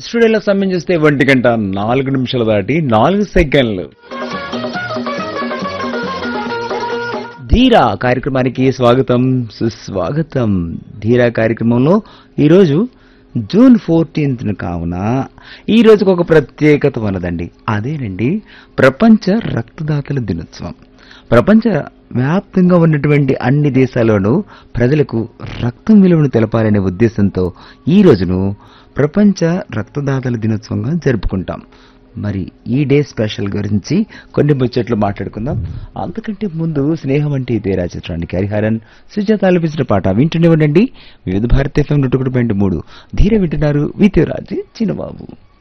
స్టూడియోలో సమయం చూస్తే ఒంటి గంట నాలుగు నిమిషాలు దాటి నాలుగు సెకండ్లు ధీరా కార్యక్రమానికి స్వాగతం సుస్వాగతం ధీరా కార్యక్రమంలో ఈరోజు జూన్ ఫోర్టీన్త్ కావున ఈ రోజుకు ఒక ప్రత్యేకత ఉన్నదండి అదేనండి ప్రపంచ రక్తదాతల దినోత్సవం ప్రపంచ వ్యాప్తంగా ఉన్నటువంటి అన్ని దేశాల్లోనూ ప్రజలకు రక్తం విలువను తెలపాలనే ఉద్దేశంతో ఈ రోజును ప్రపంచ రక్తదాతల దినోత్సవంగా జరుపుకుంటాం మరి ఈ డే స్పెషల్ గురించి కొన్ని ముచ్చట్లు మాట్లాడుకుందాం అంతకంటే ముందు స్నేహం అంటే ఇదేరా చిత్రానికి హరిహరన్ సుజాత ఆలపించిన పాట వింటూనే ఉండండి వివిధ భారత ఎఫ్ఎం నూట ఒకటి పాయింట్ మూడు ధీర వింటున్నారు విత్యరాజు చిన్నబాబు